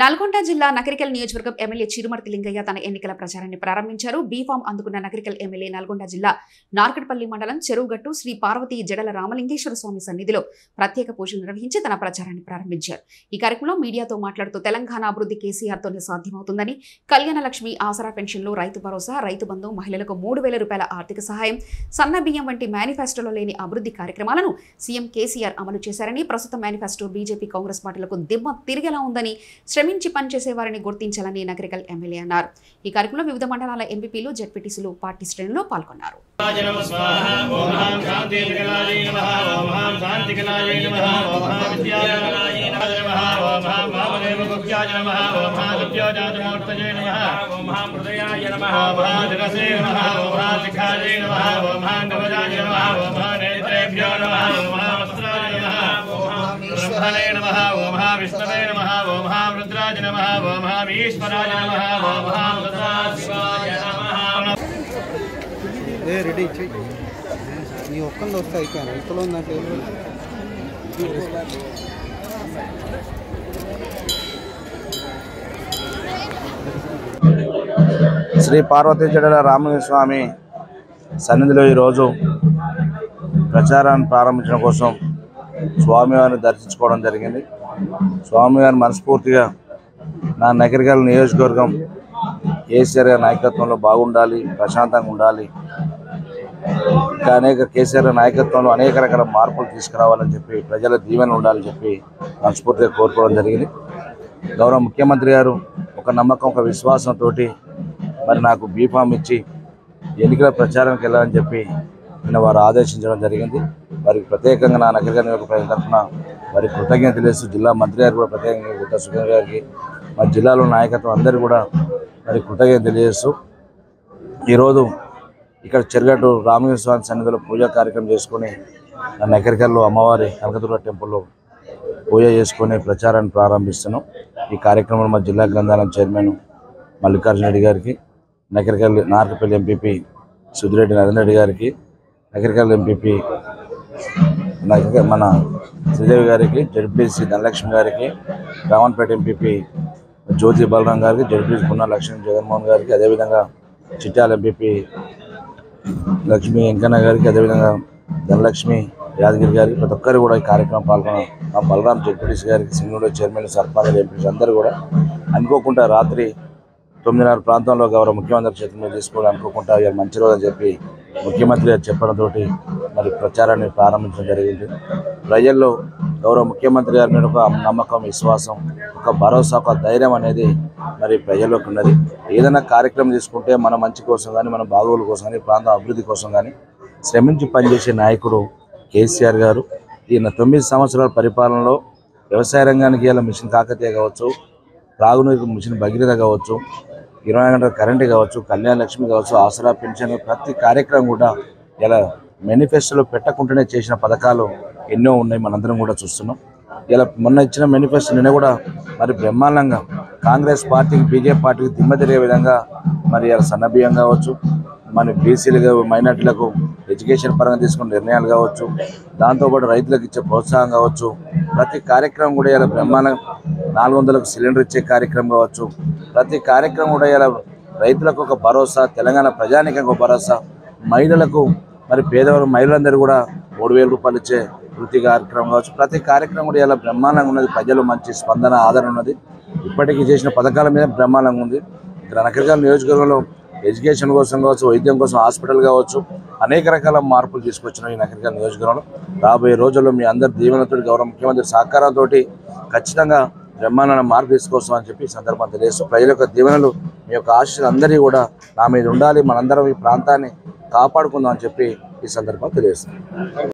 నల్గొండ జిల్లా నకరికల్ నియోజకవర్గం ఎమ్మెల్యే చిరుమర్తి లింగయ్య తన ఎన్నికల ప్రచారాన్ని ప్రారంభించారు బీఫామ్ అందుకున్న నకరికల్ ఎమ్మెల్యే నల్గొండ జిల్లా నార్కట్పల్లి మండలం చెరువుగట్టు శ్రీ పార్వతీ జడల రామలింగేశ్వర స్వామి సన్నిధిలో ప్రత్యేక పూజలు నిర్వహించి తన ప్రచారాన్ని ప్రారంభించారు ఈ కార్యక్రమంలో మీడియాతో మాట్లాడుతూ తెలంగాణ అభివృద్ధి కేసీఆర్తోనే సాధ్యమవుతుందని కళ్యాణ లక్ష్మి ఆసరా పెన్షన్లు రైతు భరోసా రైతు బంధు మహిళలకు మూడు వేల రూపాయల ఆర్థిక సహాయం సన్న బియ్యం వంటి మేనిఫెస్టోలో లేని అభివృద్ధి కార్యక్రమాలను సీఎం కేసీఆర్ అమలు చేశారని ప్రస్తుత మేనిఫెస్టో బీజేపీ కాంగ్రెస్ పార్టీలకు దిమ్మ తిరిగేలా ఉందని శ్రమించి పనిచేసే వారిని గుర్తించాలని నగరికల్ ఎమ్మెల్యే అన్నారు ఈ కార్యక్రమంలో వివిధ మండలాల ఎంపీపీలు జెడ్పీటీసీలు పార్టీ శ్రేణులు పాల్గొన్నారు నమః స్వాహా ఓం హాం శాంతికలాయ నమః ఓం హాం శాంతికలాయ నమః ఓం హాం విద్యాకలాయ నమః ఓం హాం వామదేవ గుప్యాయ నమః ఓం హాం సత్యోజాతమూర్తయే నమః ఓం హాం హృదయాయ నమః ఓం హాం జగసే నమః ఓం హాం శిఖాయ నమః ఓం హాం కవచాయ నమః ఓం హాం నేత్రేభ్యో నమః ఓం హాం వస్త్రాయ నమః ఓం హాం బ్రహ్మణే నమః ఓం హాం విష్ణవే నమః ఓం హాం రుద్రాయ నమః ఓం హాం ఈశ్వరాయ నమః ఓం హాం సదాశివాయ నమః ఏ రెడీ చెయ్యి నీ ఒక్కళ్ళు వస్తే అయిపోయాను ఇంతలో ఉందంటే ఏం లేదు. శ్రీ పార్వతీ జడల రామలింగ స్వామి సన్నిధిలో ఈరోజు ప్రచారాన్ని ప్రారంభించడం కోసం స్వామివారిని దర్శించుకోవడం జరిగింది స్వామివారి మనస్ఫూర్తిగా నా నగరికల్ నియోజకవర్గం కేసీఆర్ గారి నాయకత్వంలో బాగుండాలి ప్రశాంతంగా ఉండాలి ఇంకా అనేక కేసీఆర్ గారి నాయకత్వంలో అనేక రకాల మార్పులు తీసుకురావాలని చెప్పి ప్రజల దీవెన ఉండాలని చెప్పి మనస్ఫూర్తిగా కోరుకోవడం జరిగింది గౌరవ ముఖ్యమంత్రి గారు ఒక నమ్మకం ఒక విశ్వాసంతో మరి నాకు బీఫామ్ ఇచ్చి ఎన్నికల ప్రచారానికి వెళ్ళాలని చెప్పి నిన్న వారు ఆదేశించడం జరిగింది వారికి ప్రత్యేకంగా నా నగర నియోజకవర్గం తరఫున వారి కృతజ్ఞత తెలియజేస్తూ జిల్లా మంత్రి గారు కూడా ప్రత్యేకంగా గుట్ట సుఖం గారికి మరి జిల్లాలో నాయకత్వం అందరూ కూడా మరి కృతజ్ఞత తెలియజేస్తూ ఈరోజు ఇక్కడ చెరగట్టు రామలింగ స్వామి సన్నిధిలో పూజా కార్యక్రమం చేసుకొని నా నగరికల్లో అమ్మవారి కనకదుర్గ టెంపుల్లో పూజ చేసుకొని ప్రచారాన్ని ప్రారంభిస్తున్నాం ఈ కార్యక్రమంలో మా జిల్లా గ్రంథాలయం చైర్మన్ మల్లికార్జున రెడ్డి గారికి నగరికల్ నార్కపల్లి ఎంపీపీ సుధిరెడ్డి నరేంద్ర రెడ్డి గారికి నగరికల్ ఎంపీపీ నగరిక- మన శ్రీదేవి గారికి జడ్పీసీ ధనలక్ష్మి గారికి రావణపేట ఎంపీపీ జ్యోతి బలరాం గారికి జడ్పీసీ పున్నా లక్ష్మీ జగన్మోహన్ గారికి అదేవిధంగా చిట్యాల ఎంపీపీ లక్ష్మీ వెంకన్న గారికి అదేవిధంగా ధనలక్ష్మి యాదగిరి గారికి ప్రతి ఒక్కరు కూడా ఈ కార్యక్రమం పాల్గొన్న మా బలరాం జడ్పీటీసీ గారికి సింగూరు చైర్మన్ సర్పంచ్ ఎంపీస్ అందరూ కూడా అనుకోకుండా రాత్రి తొమ్మిదిన్నర ప్రాంతంలో గౌరవ ముఖ్యమంత్రి చేతుల మీద తీసుకోవడం అనుకోకుండా ఇవాళ మంచి రోజు అని చెప్పి ముఖ్యమంత్రి గారు చెప్పడంతో మరి ప్రచారాన్ని ప్రారంభించడం జరిగింది ప్రజల్లో గౌరవ ముఖ్యమంత్రి గారి మీద ఒక నమ్మకం విశ్వాసం ఒక భరోసా ఒక ధైర్యం అనేది మరి ప్రజల్లోకి ఉన్నది ఏదైనా కార్యక్రమం తీసుకుంటే మన మంచి కోసం కానీ మన బాగోగుల కోసం కానీ ప్రాంత అభివృద్ధి కోసం కానీ శ్రమించి పనిచేసే నాయకుడు కేసీఆర్ గారు ఈయన తొమ్మిది సంవత్సరాల పరిపాలనలో వ్యవసాయ రంగానికి ఇలా మిషన్ కాకతీయ కావచ్చు త్రాగునీరు మిషన్ భగీరథ కావచ్చు ఇరవై నాలుగు గంటల కరెంటు కావచ్చు కళ్యాణ లక్ష్మి కావచ్చు ఆసరా పెన్షన్ ప్రతి కార్యక్రమం కూడా ఇలా మేనిఫెస్టోలో పెట్టకుండానే చేసిన పథకాలు ఎన్నో ఉన్నాయి మనందరం కూడా చూస్తున్నాం ఇలా మొన్న ఇచ్చిన మేనిఫెస్టో నిన్న కూడా మరి బ్రహ్మాండంగా కాంగ్రెస్ పార్టీకి బీజేపీ పార్టీకి దిమ్మ తిరిగే విధంగా మరి ఇలా సన్నబియ్యం కావచ్చు మన బీసీలుగా మైనార్టీలకు ఎడ్యుకేషన్ పరంగా తీసుకున్న నిర్ణయాలు కావచ్చు దాంతోపాటు రైతులకు ఇచ్చే ప్రోత్సాహం కావచ్చు ప్రతి కార్యక్రమం కూడా ఇలా బ్రహ్మాండం నాలుగు వందలకు సిలిండర్ ఇచ్చే కార్యక్రమం కావచ్చు ప్రతి కార్యక్రమం కూడా ఇలా రైతులకు ఒక భరోసా తెలంగాణ ప్రజానికి ఒక భరోసా మహిళలకు మరి పేదవారు మహిళలందరూ కూడా మూడు వేల రూపాయలు ఇచ్చే వృత్తి కార్యక్రమం కావచ్చు ప్రతి కార్యక్రమం కూడా ఇలా బ్రహ్మాండంగా ఉన్నది ప్రజలు మంచి స్పందన ఆదరణ ఉన్నది ఇప్పటికీ చేసిన పథకాల మీద బ్రహ్మాండంగా ఉంది ఇక్కడ నకరికల్ నియోజకవర్గంలో ఎడ్యుకేషన్ కోసం కావచ్చు వైద్యం కోసం హాస్పిటల్ కావచ్చు అనేక రకాల మార్పులు తీసుకొచ్చిన ఈ నకరికల్ నియోజకవర్గంలో రాబోయే రోజుల్లో మీ అందరి దీవెనతో గౌరవ ముఖ్యమంత్రి సహకారంతో ఖచ్చితంగా బ్రహ్మాండ మార్పు తీసుకోవచ్చు అని చెప్పి ఈ సందర్భం తెలియజేస్తూ ప్రజల యొక్క దీవెనలు మీ యొక్క ఆశలు అందరినీ కూడా నా మీద ఉండాలి మనందరం ఈ ప్రాంతాన్ని కాపాడుకుందాం అని చెప్పి ఈ సందర్భం తెలియజేస్తాం